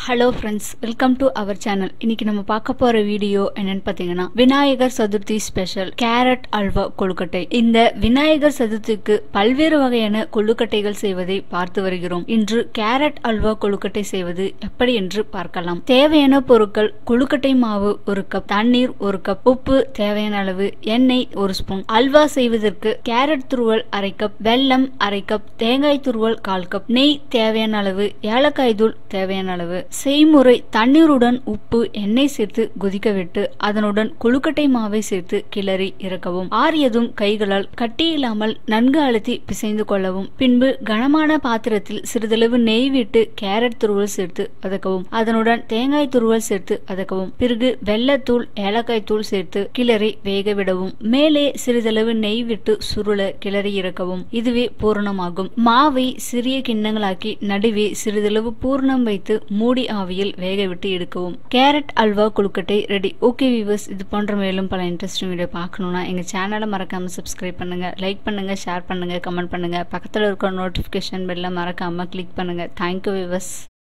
hello friends welcome to our channel இன்னைக்கு நம்ம பார்க்க போற வீடியோ என்னன்னு பார்த்தீங்கன்னா விநாயகர் சதுர்த்தி ஸ்பெஷல் கேரட் அல்வா கொழுக்கட்டை இந்த விநாயகர் சதுர்த்திக்கு பல்வேறு வகையான கொழுக்கட்டைகள் செய்வதை பார்த்து வருகிறோம் இன்று கேரட் அல்வா கொழுக்கட்டை செய்வது எப்படி என்று பார்க்கலாம் தேவையான பொருட்கள் கொழுக்கட்டை மாவு ஒரு கப் தண்ணீர் ஒரு கப் உப்பு தேவையான அளவு எண்ணெய் ஒரு ஸ்பூன் அல்வா செய்வதற்கு கேரட் துருவல் அரை கப் வெல்லம் அரை கப் தேங்காய் துருவல் கால் கப் நெய் தேவையான அளவு ஏலக்காய் தூள் தேவையான அளவு செய்முறை தண்ணீருடன் உப்பு எண்ணெய் சேர்த்து கொதிக்க விட்டு அதனுடன் கொழுக்கட்டை மாவை சேர்த்து கிளறி இறக்கவும் ஆறியதும் கைகளால் கட்டி இல்லாமல் நன்கு அழுத்தி பிசைந்து கொள்ளவும் பின்பு கனமான பாத்திரத்தில் சிறிதளவு நெய் விட்டு கேரட் துருவல் சேர்த்து வதக்கவும் அதனுடன் தேங்காய் துருவல் சேர்த்து வதக்கவும் பிறகு வெள்ளத்தூள் ஏலக்காய் தூள் சேர்த்து கிளறி வேக விடவும் மேலே சிறிதளவு நெய் விட்டு சுருள கிளறி இறக்கவும் இதுவே பூரணமாகும் மாவை சிறிய கிண்ணங்களாக்கி நடுவே சிறிதளவு பூர்ணம் வைத்து மூடி ஆவியில் வேக விட்டு எடுக்கவும் carrot halwa kozhukattai ready okay viewers இது போன்ற மேலும் பல இன்ட்ரெஸ்டிங் வீடியோ பார்க்கணும்னா எங்க சேனலை மறக்காம சப்ஸ்கிரைப் பண்ணுங்க லைக் பண்ணுங்க ஷேர் பண்ணுங்க கமெண்ட் பண்ணுங்க பக்கத்தில் இருக்கிற நோட்டிஃபிகேஷன் பெல்ல மறக்காம கிளிக் பண்ணுங்க தேங்க்யூ வியூவர்ஸ்